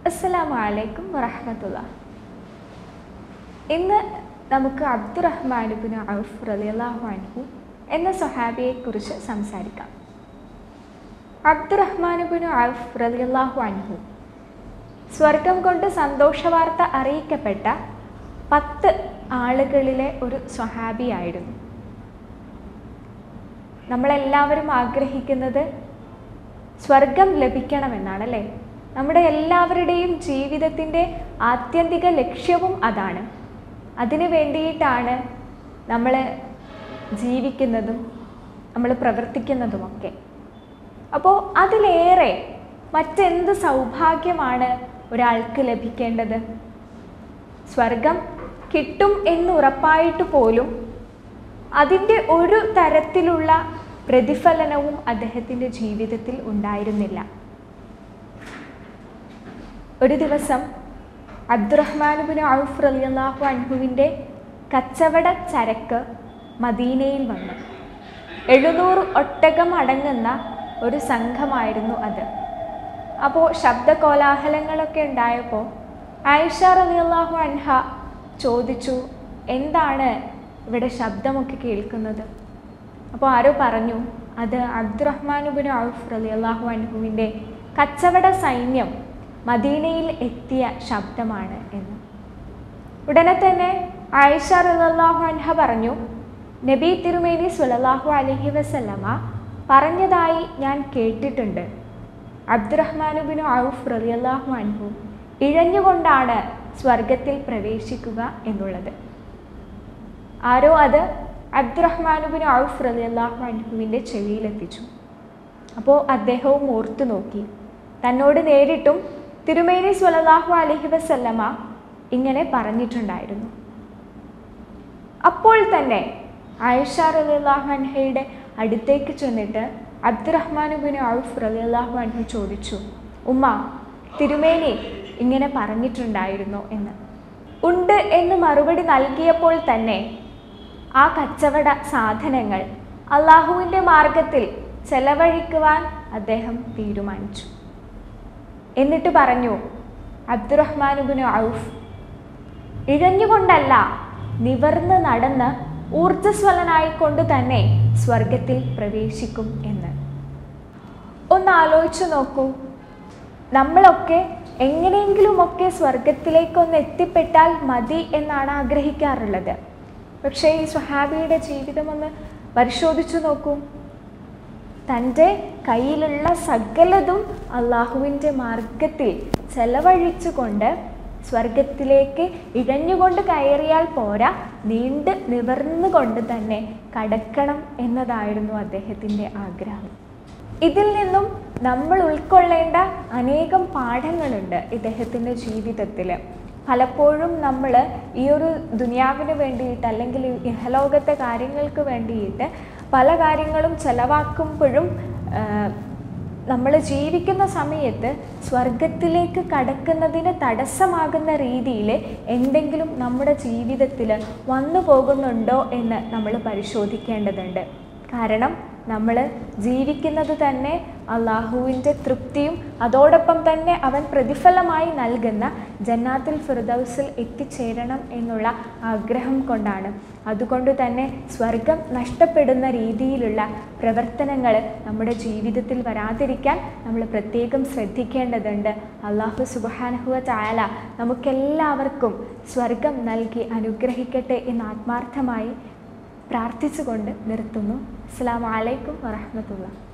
അസ്സലാമു അലൈക്കും വറഹമത്തുള്ള ഇന്ന് നമുക്ക് അബ്ദുറഹ്മാനുബിന് ഔഫ് റളിയല്ലാഹു അൻഹു എന്ന സ്വഹാബിയെക്കുറിച്ച് സംസാരിക്കാം അബ്ദുറഹ്മാനുബിന് ഔഫ് റളിയല്ലാഹു അൻഹു സ്വർഗം കൊണ്ട് സന്തോഷവാർത്ത അറിയിക്കപ്പെട്ട പത്ത് ആളുകളിലെ ഒരു സ്വഹാബിയായിരുന്നു നമ്മളെല്ലാവരും ആഗ്രഹിക്കുന്നത് സ്വർഗം ലഭിക്കണമെന്നാണ് അല്ലേ നമ്മുടെ എല്ലാവരുടെയും ജീവിതത്തിൻ്റെ ആത്യന്തിക ലക്ഷ്യവും അതാണ് അതിനു വേണ്ടിയിട്ടാണ് നമ്മൾ ജീവിക്കുന്നതും നമ്മൾ പ്രവർത്തിക്കുന്നതുമൊക്കെ അപ്പോൾ അതിലേറെ മറ്റെന്ത് സൗഭാഗ്യമാണ് ഒരാൾക്ക് ലഭിക്കേണ്ടത് സ്വർഗം കിട്ടും എന്ന് ഉറപ്പായിട്ട് പോലും അതിൻ്റെ ഒരു തരത്തിലുള്ള പ്രതിഫലനവും അദ്ദേഹത്തിൻ്റെ ജീവിതത്തിൽ ഉണ്ടായിരുന്നില്ല ഒരു ദിവസം അബ്ദുറഹ്മാനുബിൻ ഔഫ് റലിയല്ലാഹു അൻഹുവിൻ്റെ കച്ചവട ചരക്ക് മദീനയിൽ വന്നു എഴുന്നൂറ് ഒട്ടകം അടങ്ങുന്ന ഒരു സംഘമായിരുന്നു അത് അപ്പോൾ ശബ്ദ കോലാഹലങ്ങളൊക്കെ ഉണ്ടായപ്പോൾ ആയിഷ റലിയല്ലാഹു അൻഹ ചോദിച്ചു എന്താണ് ഇവിടെ ശബ്ദമൊക്കെ കേൾക്കുന്നത് അപ്പോൾ ആരോ പറഞ്ഞു അത് അബ്ദുറഹ്മാനുബിൻ ഔഫ് റലിയല്ലാഹു അൻഹുവിൻ്റെ കച്ചവട സൈന്യം മദീനയിൽ എത്തിയ ശബ്ദമാണ് എന്ന് ഉടനെ തന്നെ ആയിഷ റളിയല്ലാഹു അൻഹ പറഞ്ഞു നബി തിരുമേനി സുലല്ലാഹു അലഹി വസല്ലമ പറഞ്ഞതായി ഞാൻ കേട്ടിട്ടുണ്ട് അബ്ദുറഹ്മാനുബിൻ ഔഫ് റളിയല്ലാഹു അൻഹു ഇഴഞ്ഞുകൊണ്ടാണ് സ്വർഗത്തിൽ പ്രവേശിക്കുക എന്നുള്ളത് ആരോ അത് അബ്ദുറഹ്മാനുബിൻ ഔഫ് റളിയല്ലാഹു അൻഹുവിൻ്റെ ചെവിയിലെത്തിച്ചു അപ്പോൾ അദ്ദേഹവും ഓർത്തു നോക്കി തന്നോട് നേരിട്ടും തിരുമേനി സ്വലല്ലാഹു അലഹി വസല്ലമ ഇങ്ങനെ പറഞ്ഞിട്ടുണ്ടായിരുന്നു അപ്പോൾ തന്നെ ആയിഷ റലിയല്ലാഹു അൻഹയുടെ അടുത്തേക്ക് ചെന്നിട്ട് അബ്ദുറഹ്മാനുബിൻ ഔഫ് റലിയല്ലാഹു അൻഹു ചോദിച്ചു ഉമ്മ തിരുമേനി ഇങ്ങനെ പറഞ്ഞിട്ടുണ്ടായിരുന്നോ എന്ന് ഉണ്ട് എന്ന് മറുപടി നൽകിയപ്പോൾ തന്നെ ആ കച്ചവട സാധനങ്ങൾ അള്ളാഹുവിൻ്റെ മാർഗത്തിൽ ചെലവഴിക്കുവാൻ അദ്ദേഹം തീരുമാനിച്ചു എന്നിട്ട് പറഞ്ഞു അബ്ദുറഹ്മാനുബിന് ഔഫ് ഇഴഞ്ഞുകൊണ്ടല്ല നിവർന്ന് നടന്ന് ഊർജ്ജസ്വലനായിക്കൊണ്ട് തന്നെ സ്വർഗത്തിൽ പ്രവേശിക്കും എന്ന് ഒന്ന് ആലോചിച്ചു നോക്കൂ നമ്മളൊക്കെ എങ്ങനെയെങ്കിലുമൊക്കെ സ്വർഗത്തിലേക്കൊന്ന് എത്തിപ്പെട്ടാൽ മതി എന്നാണ് ആഗ്രഹിക്കാറുള്ളത് പക്ഷേ ഈ സ്വഹാബിയുടെ ജീവിതം ഒന്ന് പരിശോധിച്ചു നോക്കൂ തൻ്റെ കയ്യിലുള്ള സകലതും അള്ളാഹുവിൻ്റെ മാർഗത്തിൽ ചെലവഴിച്ചുകൊണ്ട് സ്വർഗത്തിലേക്ക് ഇഴഞ്ഞുകൊണ്ട് കയറിയാൽ പോരാ നീണ്ട് നിവർന്നുകൊണ്ട് തന്നെ കടക്കണം എന്നതായിരുന്നു അദ്ദേഹത്തിൻ്റെ ആഗ്രഹം ഇതിൽ നിന്നും നമ്മൾ ഉൾക്കൊള്ളേണ്ട അനേകം പാഠങ്ങളുണ്ട് ഇദ്ദേഹത്തിൻ്റെ ജീവിതത്തിൽ പലപ്പോഴും നമ്മൾ ഈ ഒരു ദുനിയാവിന് വേണ്ടിയിട്ട് അല്ലെങ്കിൽ ഇഹലോകത്തെ കാര്യങ്ങൾക്ക് വേണ്ടിയിട്ട് പല കാര്യങ്ങളും ചെലവാക്കുമ്പോഴും നമ്മൾ ജീവിക്കുന്ന സമയത്ത് സ്വർഗത്തിലേക്ക് കടക്കുന്നതിന് തടസ്സമാകുന്ന രീതിയിൽ എന്തെങ്കിലും നമ്മുടെ ജീവിതത്തിൽ വന്നു പോകുന്നുണ്ടോ എന്ന് നമ്മൾ പരിശോധിക്കേണ്ടതുണ്ട് കാരണം നമ്മൾ ജീവിക്കുന്നത് തന്നെ അള്ളാഹുവിൻ്റെ തൃപ്തിയും അതോടൊപ്പം തന്നെ അവൻ പ്രതിഫലമായി നൽകുന്ന ജന്നാത്തുൽ ഫിർദൗസിൽ എത്തിച്ചേരണം എന്നുള്ള ആഗ്രഹം കൊണ്ടാണ് അതുകൊണ്ട് തന്നെ സ്വർഗം നഷ്ടപ്പെടുന്ന രീതിയിലുള്ള പ്രവർത്തനങ്ങൾ നമ്മുടെ ജീവിതത്തിൽ വരാതിരിക്കാൻ നമ്മൾ പ്രത്യേകം ശ്രദ്ധിക്കേണ്ടതുണ്ട് അള്ളാഹു സുബാനഹുവ ചായാല നമുക്കെല്ലാവർക്കും സ്വർഗം നൽകി അനുഗ്രഹിക്കട്ടെ എന്ന് ആത്മാർത്ഥമായി പ്രാർത്ഥിച്ചുകൊണ്ട് നിർത്തുന്നു അസ്സാം വലൈക്കും വറഹമത്തുള്ള